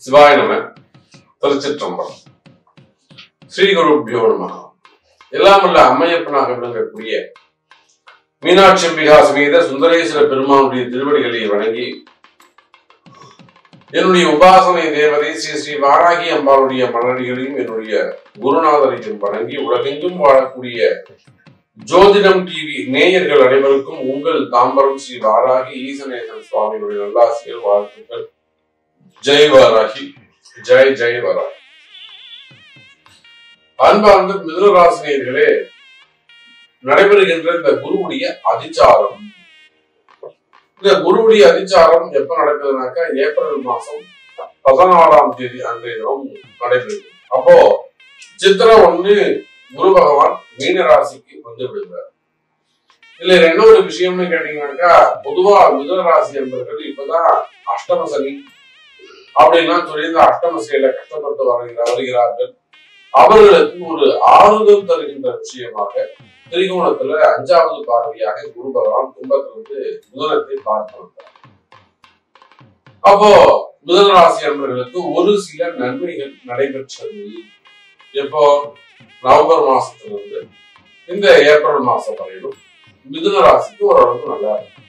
சிவாய நம திருச்சிற்றம்பலம் ஸ்ரீ குருபியோ நம எல்லாம் உள்ள அம்மையப்பனாக விளங்கக்கூடிய மீனாட்சி அம்பிகா சமேத சுந்தரேஸ்வர பெருமானுடைய திருவடிகளை வணங்கி என்னுடைய உபாசனை தேவதை ஸ்ரீ ஸ்ரீ வாராகி அம்பாளுடைய மலடிகளையும் என்னுடைய குருநாதரையும் வணங்கி உலகெங்கும் வாழக்கூடிய ஜோதிடம் டிவி நேயர்கள் அனைவருக்கும் உங்கள் தாம்பரம் ஸ்ரீ வாராகி ஈசநேசன் சுவாமிகளுடைய நல்லாசிரியர் வாழ்த்துக்கள் ஜெய் வாராகி ஜெய் ஜெய் வாராகி அன்பார்ந்த மிதுனராசினியர்களே நடைபெறுகின்ற இந்த குருவுடைய அதிச்சாரம் இந்த குருவுடைய அதிச்சாரம் எப்ப நடக்குதுனாக்கா ஏப்ரல் மாசம் பதினாறாம் தேதி அன்றைய தினம் நடைபெறுது அப்போ சித்திரை ஒண்ணு குரு பகவான் மீன ராசிக்கு வந்து விடுகிறார் இல்ல என்ன ஒரு விஷயம்னு கேட்டீங்கன்னாக்கா பொதுவா மிதுன ராசி என்பவர்கள் இப்பதான் அஷ்டம சனி அப்படின்லாம் சொல்லி இந்த அஷ்டம செயல கஷ்டப்பட்டு வருகிற வருகிறார்கள் அவர்களுக்கு ஒரு ஆறுதல் தருகின்ற விஷயமாக திரிகோணத்துல அஞ்சாவது பார்வையாக குரு பகவான் கும்பத்திலிருந்து முதலத்தை பார்த்து வந்தார் அப்போ மிதுன ராசி அன்பர்களுக்கு ஒரு சில நன்மைகள் நடைபெற்றது எப்போ நவம்பர் மாசத்திலிருந்து இந்த ஏப்ரல் மாசம் வரையிலும் மிதுன ராசிக்கு ஓரளவுக்கு நல்லா இருக்கு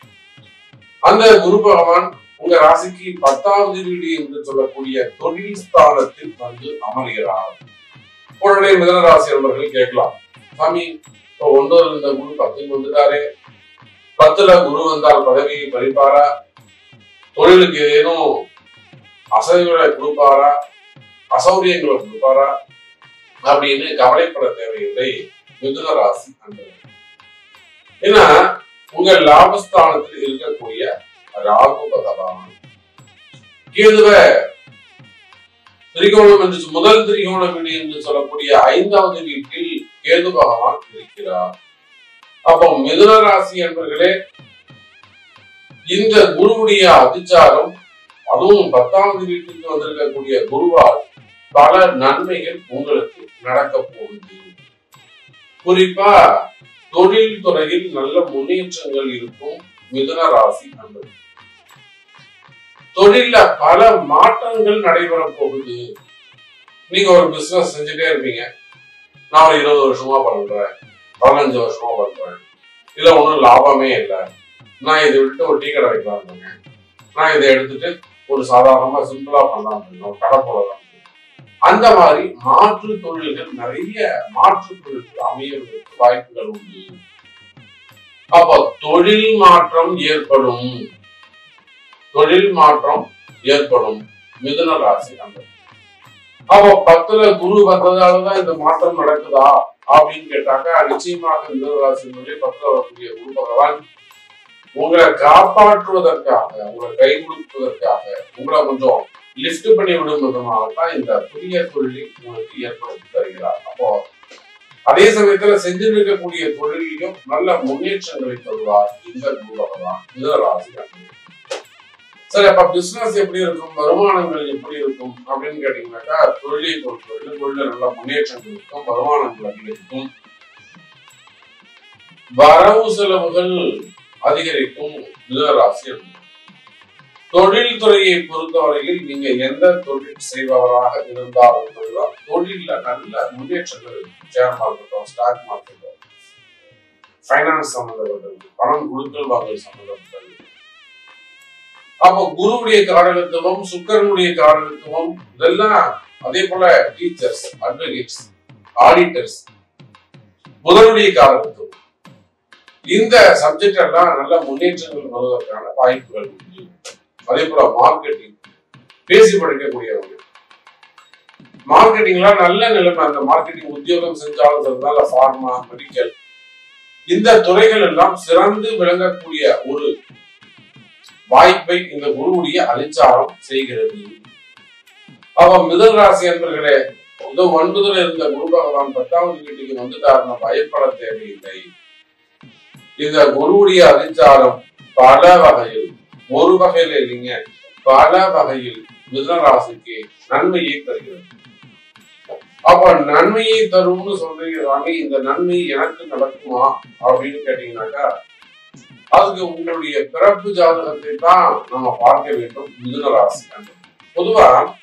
அந்த குரு பகவான் உங்க ராசிக்கு பத்தாவது வீடு என்று சொல்லக்கூடிய தொழில் ஸ்தானத்தில் வந்து அமர்கிறார் உடனே மிதன ராசி நண்பர்கள் கேட்கலாம் சாமி இப்போ ஒன்பதுல இருந்த குரு பத்துக்கு வந்துட்டாரே பத்துல குரு வந்தால் பதவியை பறிப்பாரா தொழிலுக்கு ஏதேனும் அசைவுகளை கொடுப்பாரா அசௌரியங்களை கொடுப்பாரா அப்படின்னு கவலைப்பட தேவையில்லை மிதுன ராசி அன்பர்கள் ஏன்னா உங்க லாபஸ்தானத்தில் இருக்கக்கூடிய ராகு பகவான் கேதுவ திரிகோணம் என்று முதல் திரிகோண வீடு என்று சொல்லக்கூடிய ஐந்தாவது வீட்டில் கேது பகவான் இருக்கிறார் அப்போ மிதுன ராசி என்பர்களே இந்த குருவுடைய அதிச்சாரம் அதுவும் பத்தாவது வீட்டுக்கு வந்திருக்கக்கூடிய குருவால் பல நன்மைகள் உங்களுக்கு நடக்க போகுது குறிப்பா தொழில் துறையில் நல்ல முன்னேற்றங்கள் இருக்கும் மிதுன ராசி நண்பர்கள் தொழில்ல பல மாற்றங்கள் நடைபெற போகுது நீங்க ஒரு பிசினஸ் செஞ்சுட்டே இருப்பீங்க நான் ஒரு இருபது வருஷமா பண்றேன் பதினஞ்சு வருஷமா பண்றேன் இல்ல ஒன்றும் லாபமே இல்லை நான் இதை விட்டு ஒரு டீ கடை வைக்கலாம் நான் இதை எடுத்துட்டு ஒரு சாதாரணமா சிம்பிளா பண்ணலாம் ஒரு கடை போடலாம் அந்த மாதிரி மாற்று தொழில்கள் நிறைய மாற்று தொழில்கள் அமையறதுக்கு வாய்ப்புகள் உண்டு அப்போ தொழில் மாற்றம் ஏற்படும் தொழில் மாற்றம் ஏற்படும் மிதுன ராசி அந்த அப்போ பத்துல குரு வந்ததாலதான் இந்த மாற்றம் நடக்குதா அப்படின்னு கேட்டாக்கா நிச்சயமாக மிதுன ராசியினுடைய பத்துல வரக்கூடிய குரு பகவான் உங்களை காப்பாற்றுவதற்காக உங்களை கை கொடுப்பதற்காக உங்களை கொஞ்சம் லிஃப்ட் பண்ணி விடும் விதமாகத்தான் இந்த புதிய தொழிலை உங்களுக்கு ஏற்படுத்தி தருகிறார் அப்போ அதே சமயத்துல செஞ்சு இருக்கக்கூடிய தொழிலையும் நல்ல முன்னேற்றங்களை தருவார் இந்த குரு பகவான் மிதுன ராசி அன்பர்கள். சரி அப்ப பிசினஸ் எப்படி இருக்கும் வருமானங்கள் எப்படி இருக்கும் அப்படின்னு கேட்டீங்கன்னாக்கா தொழிலை பொறுத்தவரைக்கும் தொழில நல்ல முன்னேற்றங்கள் இருக்கும் வருமானங்கள் அதிகரிக்கும் வரவு செலவுகள் அதிகரிக்கும் மிதராசி இருக்கும் தொழில் துறையை பொறுத்தவரையில் நீங்க எந்த தொழில் செய்பவராக இருந்தாலும் சரிதான், தொழில்ல நல்ல முன்னேற்றங்கள் இருக்கும் ஷேர் மார்க்கெட்டோ ஸ்டாக் மார்க்கெட்டோ ஃபைனான்ஸ் சம்பந்தப்பட்டது பணம் கொடுக்கல் வாங்கல் சம்பந்தப்பட்டது அப்போ குருவுடைய காரகத்துவம் சுக்கரனுடைய காரகத்துவம் இதெல்லாம் அதே போல டீச்சர்ஸ் அட்வொகேட்ஸ் ஆடிட்டர்ஸ் புதனுடைய காரகத்துவம் இந்த சப்ஜெக்ட் எல்லாம் நல்ல முன்னேற்றங்கள் வருவதற்கான வாய்ப்புகள் உண்டு அதே போல மார்க்கெட்டிங் பேசி படிக்கக்கூடியவங்க மார்க்கெட்டிங்லாம் நல்ல நிலைமை அந்த மார்க்கெட்டிங் உத்தியோகம் செஞ்சாலும் சரிதான் ஃபார்மா மெடிக்கல் இந்த துறைகள் எல்லாம் சிறந்து விளங்கக்கூடிய ஒரு வாய்ப்பை இந்த குருவுடைய அலிச்சாரம் செய்கிறது அவ மிதல் ராசி என்பர்களே இந்த ஒன்பதுல இருந்த குரு பகவான் பத்தாவது வீட்டுக்கு வந்துட்டாருன்னா பயப்பட தேவையில்லை இந்த குருவுடைய அதிச்சாரம் பல வகையில் ஒரு வகையில இல்லைங்க பல வகையில் மிதன ராசிக்கு நன்மையை தருகிறது அப்ப நன்மையை தரும்னு சொல்றீங்க சாமி இந்த நன்மை எனக்கு நடக்குமா அப்படின்னு கேட்டீங்கன்னாக்கா அதுக்கு உங்களுடைய பிறப்பு ஜாதகத்தை தான் நம்ம பார்க்க வேண்டும் மிதுன ராசி பொதுவா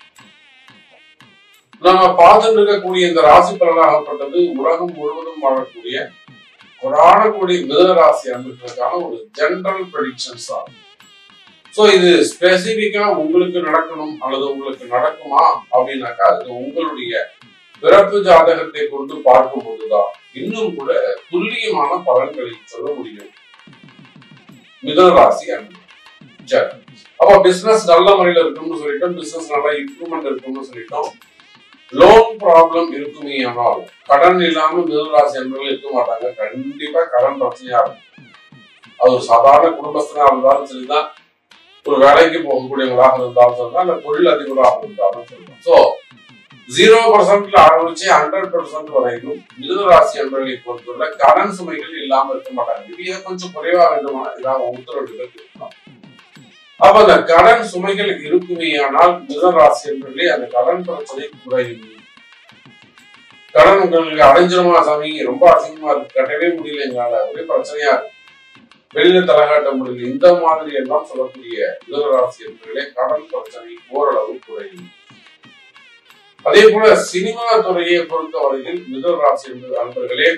நம்ம பார்த்துட்டு இருக்கக்கூடிய இந்த ராசி பலனாகப்பட்டது உலகம் முழுவதும் வாழக்கூடிய கொடானக்கூடிய மிதன ராசி அமைப்புக்கான ஒரு ஜெனரல் ப்ரெடிக்ஷன்ஸ் ஆகும் ஸோ இது ஸ்பெசிபிக்கா உங்களுக்கு நடக்கணும் அல்லது உங்களுக்கு நடக்குமா அப்படின்னாக்கா அது உங்களுடைய பிறப்பு ஜாதகத்தை கொண்டு பார்க்கும் போதுதான் இன்னும் கூட துல்லியமான பலன்களை சொல்ல முடியும் மிதன ராசி அமைப்பு சரி அப்ப பிசினஸ் நல்ல முறையில இருக்கும்னு சொல்லிட்டோம் பிசினஸ் நல்லா இம்ப்ரூவ்மெண்ட் இருக்கும்னு சொல்லிட்டோம் லோன் ப்ராப்ளம் இருக்குமே ஆனால் கடன் இல்லாம மிதனராசி என்பவர்கள் இருக்க மாட்டாங்க கண்டிப்பா கடன் பிரச்சனையா இருக்கும் அது ஒரு சாதாரண குடும்பஸ்தனா இருந்தாலும் சரிதான் ஒரு வேலைக்கு போகக்கூடியவங்களாக இருந்தாலும் சரிதான் இல்ல தொழில் அதிபராக இருந்தாலும் சரிதான் சோ ஜீரோ பர்சன்ட்ல ஆரம்பிச்சு ஹண்ட்ரட் பர்சன்ட் வரைக்கும் மிதுனராசி என்பவர்களை பொறுத்தவரை கடன் சுமைகள் இல்லாம இருக்க மாட்டாங்க இது கொஞ்சம் குறைவா வேண்டுமான இதாக உத்தரவுகள் இருக்கலாம் அப்ப அந்த கடன் சுமைகள் இருக்குமேயானால் மிதனராசி என்பவர்களே அந்த கடன் பிரச்சனை குறையும் கடன் உங்களுக்கு அடைஞ்சிருமா சாமி ரொம்ப அசிங்கமா இருக்கு கட்டவே முடியல எங்களால ஒரே பிரச்சனையா இருக்கு வெளியில தலகாட்ட முடியல இந்த மாதிரி எல்லாம் சொல்லக்கூடிய மிதனராசி என்பவர்களே கடன் பிரச்சனை ஓரளவு குறையும் அதே போல சினிமா துறையை பொறுத்தவரையில் மிதனராசி என்பது அன்பர்களே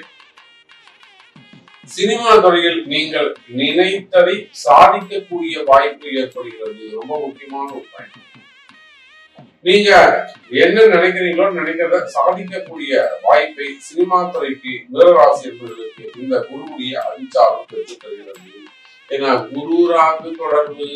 சினிமா துறையில் நீங்கள் நினைத்ததை சாதிக்கக்கூடிய வாய்ப்பு ஏற்படுகிறது ரொம்ப முக்கியமான ஒரு பாயிண்ட் நீங்க என்ன நினைக்கிறீங்களோ நினைக்கிறத சாதிக்கக்கூடிய வாய்ப்பை சினிமா துறைக்கு மிதராசி என்பதற்கு இந்த குருவுடைய அதிச்சாரம் பெற்று தருகிறது ஏன்னா குருராகு தொடர்பு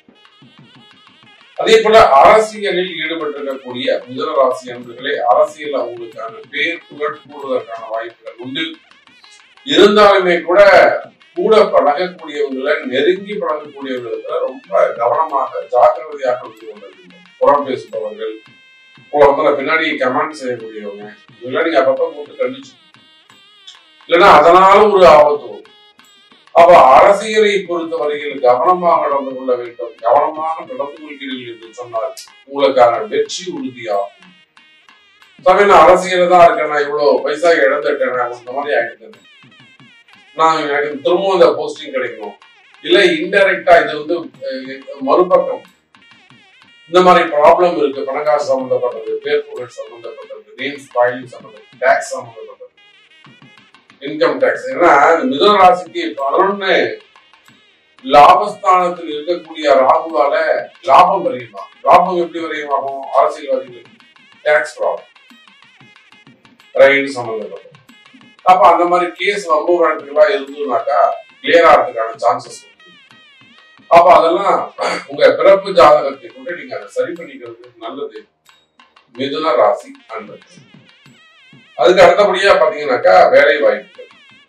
அதே போல அரசியலில் ஈடுபட்டிருக்கக்கூடிய மிதனராசி அன்பர்களே அரசியல் அவங்களுக்கான பேர் புகழ் கூடுவதற்கான வாய்ப்புகள் உண்டு இருந்தாலுமே கூட கூட பழகக்கூடியவங்களை நெருங்கி பழகக்கூடியவர்களுக்கு ரொம்ப கவனமாக ஜாக்கிரதையாக இருந்து கொள்ள வேண்டும் புறம் பேசுபவர்கள் உங்களை பின்னாடி கமெண்ட் செய்யக்கூடியவங்க இதெல்லாம் நீங்க அப்பப்ப போட்டு கண்டிச்சு இல்லைன்னா அதனால ஒரு ஆபத்து வரும் அப்ப அரசியலை பொறுத்த வரையில் கவனமாக நடந்து கொள்ள வேண்டும் கவனமாக நடந்து கொள்கிறீர்கள் என்று சொன்னால் உங்களுக்கான வெற்றி உறுதியாகும் சமயம் நான் அரசியல தான் இருக்கேன் நான் இவ்வளவு பைசா இழந்துட்டேன் நான் இந்த மாதிரி ஆகிட்டேன் நான் எனக்கு திரும்பவும் இந்த போஸ்டிங் கிடைக்கணும் இல்ல இன்டைரக்டா இது வந்து அஹ், மறுபக்கம் இந்த மாதிரி ப்ராப்ளம் இருக்கு பணக்காசு சம்பந்தப்பட்டது பேர் புகழ் சம்பந்தப்பட்டது நேம் ஃபைலிங் சம்பந்தப்பட்டது டேக்ஸ் சம்பந்தப்பட்டது இன்கம் டேக்ஸ் ஏன்னா இந்த மிதுன ராசிக்கு பதினொன்னு லாபஸ்தானத்தில் இருக்கக்கூடிய ராகுவால லாபம் வரையுமா லாபம் எப்படி வரையுமாகும் அரசியல்வாதிகளுக்கு டேக்ஸ் ப்ராப்ளம் ரைடு சம்பந்தப்பட்டது அப்ப அந்த மாதிரி கேஸ் ரொம்ப வழக்குகளா இருந்ததுனாக்கா கிளியர் ஆகிறதுக்கான சான்சஸ் இருக்கு அப்ப அதெல்லாம் உங்க பிறப்பு ஜாதகத்தை கொண்டு நீங்க அதை சரி பண்ணிக்கிறது நல்லது மிதுன ராசி அன்பது அதுக்கு அடுத்தபடியா பாத்தீங்கன்னாக்கா வேலை வாய்ப்புகள்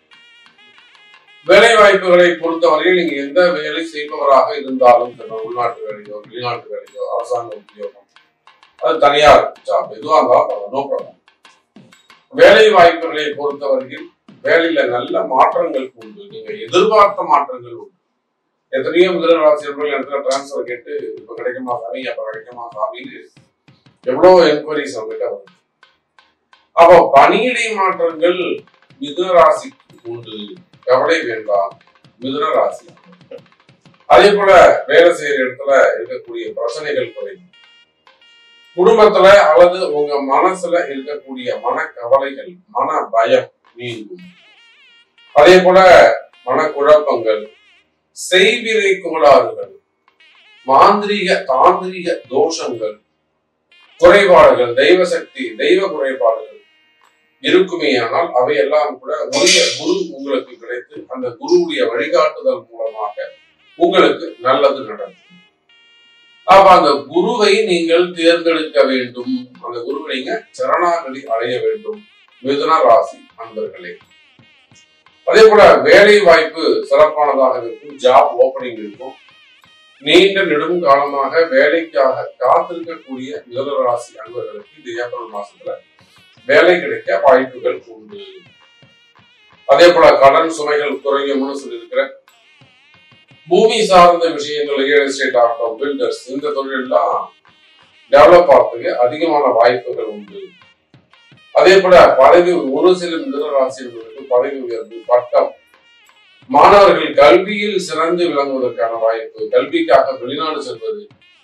வேலை வாய்ப்புகளை பொறுத்தவரையில் நீங்க எந்த வேலை செய்பவராக இருந்தாலும் சரி, உள்நாட்டு வேலையோ வெளிநாட்டு வேலையோ அரசாங்க உத்தியோகம் அது தனியார் ஜாப் எதுவாக இருந்தாலும் நோ ப்ராப்ளம் வேலை வாய்ப்புகளை பொறுத்தவரையில் வேலையில நல்ல மாற்றங்கள் உண்டு நீங்க எதிர்பார்த்த மாற்றங்கள் உண்டு எத்தனையோ முதல் ஆசிரியர்கள் இடத்துல டிரான்ஸ்பர் கேட்டு இப்ப கிடைக்குமா சாமி அப்ப கிடைக்குமா சாமின்னு எவ்வளவு என்கொயரிஸ் அவங்ககிட்ட வருது அப்போ பணியிடை மாற்றங்கள் மிதுன ராசிக்கு உண்டு கவலை வேண்டாம் மிதுன ராசி அதே போல வேலை செய்யற இடத்துல இருக்கக்கூடிய பிரச்சனைகள் குறையும் குடும்பத்துல அல்லது உங்க மனசுல இருக்கக்கூடிய மனக்கவலைகள் மன பயம் நீங்கும் அதே போல மனக்குழப்பங்கள் செய்வினை கோளாறுகள் மாந்திரீக தாந்திரீக தோஷங்கள் குறைபாடுகள் தெய்வ சக்தி தெய்வ குறைபாடுகள் இருக்குமேயானால் அவையெல்லாம் கூட உரிய குரு உங்களுக்கு கிடைத்து அந்த குருவுடைய வழிகாட்டுதல் மூலமாக உங்களுக்கு நல்லது நடக்கும் அப்ப அந்த குருவை நீங்கள் தேர்ந்தெடுக்க வேண்டும் அந்த குருவை நீங்க சரணாகதி அடைய வேண்டும் மிதுன ராசி அன்பர்களே அதே போல வேலை வாய்ப்பு சிறப்பானதாக இருக்கும் ஜாப் ஓபனிங் இருக்கும் நீண்ட நெடும் காலமாக வேலைக்காக காத்திருக்கக்கூடிய மிதுன ராசி அன்பர்களுக்கு இந்த ஏப்ரல் மாசத்துல வேலை கிடைக்க வாய்ப்புகள் உண்டு அதே போல கடன் சுமைகள் குறையும்னு சொல்லியிருக்கிறேன் பூமி சார்ந்த விஷயங்கள் ரியல் எஸ்டேட் ஆகட்டும் பில்டர்ஸ் இந்த தொழிலெல்லாம் டெவலப் ஆகிறதுக்கு அதிகமான வாய்ப்புகள் உண்டு அதே போல பதவி ஒரு சில மிதனராசிரியர்களுக்கு பதவி உயர்வு பட்டம் மாணவர்கள் கல்வியில் சிறந்து விளங்குவதற்கான வாய்ப்பு கல்விக்காக வெளிநாடு செல்வது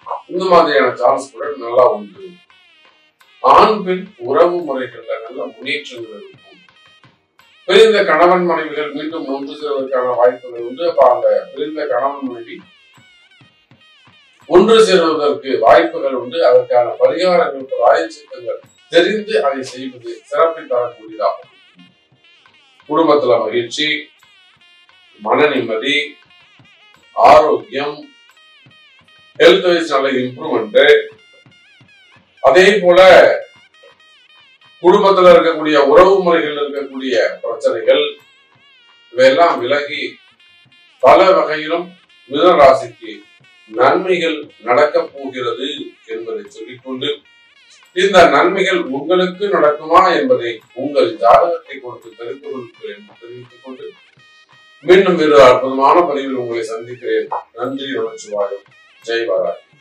இந்த மாதிரியான சான்ஸ் கூட நல்லா உண்டு ஆண் பெண் உறவு முறைகள்ல நல்ல முன்னேற்றங்கள் இருக்கும் பிரிந்த கணவன் மனைவிகள் மீண்டும் ஒன்று சேர்வதற்கான வாய்ப்புகள் உண்டு அப்ப அந்த பிரிந்த கணவன் மனைவி ஒன்று சேருவதற்கு வாய்ப்புகள் உண்டு அதற்கான பரிகாரங்கள் ராயச்சித்தங்கள் தெரிந்து அதை செய்வது சிறப்பை தரக்கூடியதாகும் குடும்பத்துல மகிழ்ச்சி மன நிம்மதி ஆரோக்கியம் ஹெல்த் வைஸ் நல்ல இம்ப்ரூவ்மெண்ட் அதே போல குடும்பத்துல இருக்கக்கூடிய உறவு முறைகள் இருக்கக்கூடிய பிரச்சனைகள் இவையெல்லாம் விலகி பல வகையிலும் மிதன ராசிக்கு நன்மைகள் நடக்கப் போகிறது என்பதை சொல்லிக்கொண்டு இந்த நன்மைகள் உங்களுக்கு நடக்குமா என்பதை உங்கள் ஜாதகத்தை கொடுத்து தெரிந்து கொள்கிறேன் என்று தெரிவித்துக் கொண்டு மீண்டும் வேறு அற்புதமான பதிவில் உங்களை சந்திக்கிறேன் நன்றி நமச்சிவாயம் ஜெய் பாராட்டி